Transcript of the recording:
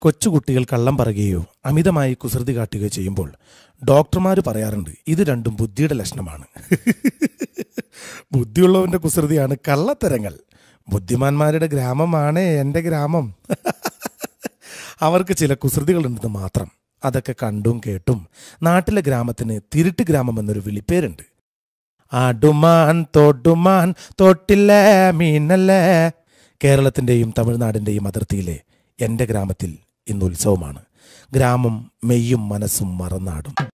കൊച്ചുകുട്ടികൾ കള്ളം പറയുകയോ അമിതമായി കുസൃതി കാട്ടുകയോ ചെയ്യുമ്പോൾ ഡോക്ടർമാർ പറയാറുണ്ട് ഇത് രണ്ടും ബുദ്ധിയുടെ ലക്ഷണമാണ് ബുദ്ധിയുള്ളവന്റെ കുസൃതിയാണ് കള്ളത്തരങ്ങൾ ബുദ്ധിമാന്മാരുടെ ഗ്രാമമാണ് എൻ്റെ ഗ്രാമം അവർക്ക് ചില കുസൃതികളുണ്ടെന്ന് മാത്രം അതൊക്കെ കണ്ടും കേട്ടും നാട്ടിലെ ഗ്രാമത്തിന് തിരുട്ട് ഗ്രാമം എന്നൊരു വിളിപ്പേരുണ്ട് ആടുമാൻ തോട്ടുമാൻ തോട്ടില്ലേ മീനല്ലേ കേരളത്തിൻ്റെയും തമിഴ്നാടിൻ്റെയും അതിർത്തിയിലെ എൻ്റെ ഗ്രാമത്തിൽ ഇന്ന് ഉത്സവമാണ് ഗ്രാമം മെയ്യും മനസ്സും മറന്നാടും